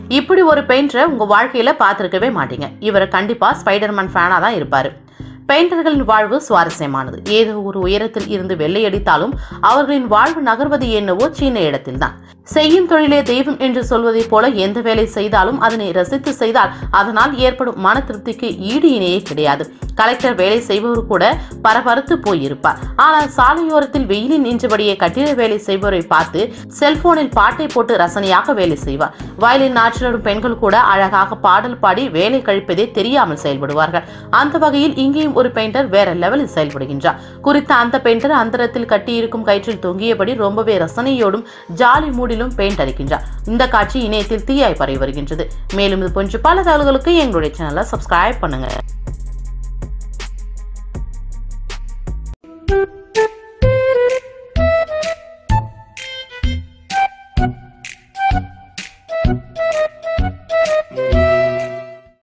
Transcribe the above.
இப்படி ஒரு பெயிண்டரை உங்க வாழ்க்கையில பார்த்திருக்கவே மாட்டீங்க இவர் கண்டிப்பா ஸ்பைடர்மேன் ஃபேனா தான் இருப்பாரு பெயிண்டர்களின் வாழ்வு சுவாரஸ்யமானது ஏதோ ஒரு உயரத்தில் இருந்து வெள்ளையடித்தாலும் அவர்களின் வாழ்வு நகர்வது என்னவோ சின்ன இடத்தில்தான் செய்யும் தொழிலே தெய்வம் என்று சொல்வதைப் போல எந்த வேலை செய்தாலும் அதனை ரசித்து செய்தால் அதனால் ஏற்படும் மன திருப்திக்கு ஈடு இணையே கிடையாது கலெக்டர் வேலை செய்பவர் கூட பரபரத்து போயிருப்பார் ஆனால் சாலையோரத்தில் வெயிலில் நின்றபடியே கட்டிட வேலை செய்பவரை பார்த்து செல்போனில் பாட்டை போட்டு ரசனையாக வேலை செய்வார் வயலின் நாற்றிலும் பெண்கள் கூட அழகாக பாடல் பாடி வேலை கழிப்பதே தெரியாமல் செயல்படுவார்கள் அந்த வகையில் இங்கேயும் ஒரு பெயிண்டர் வேற லெவலில் செயல்படுகின்றார் குறித்த அந்த பெயிண்டர் அந்தரத்தில் கட்டியிருக்கும் கயிற்றில் தொங்கியபடி ரொம்பவே ரசனையோடும் ஜாலி மூடிலும் பெயிண்ட் அடிக்கின்றார் இந்த காட்சி இணையத்தில் தீயாய் பரவி வருகின்றது மேலும் இது போன்ற பல தகவல்களுக்கு எங்களுடைய சேனலை சப்ஸ்கிரைப் பண்ணுங்க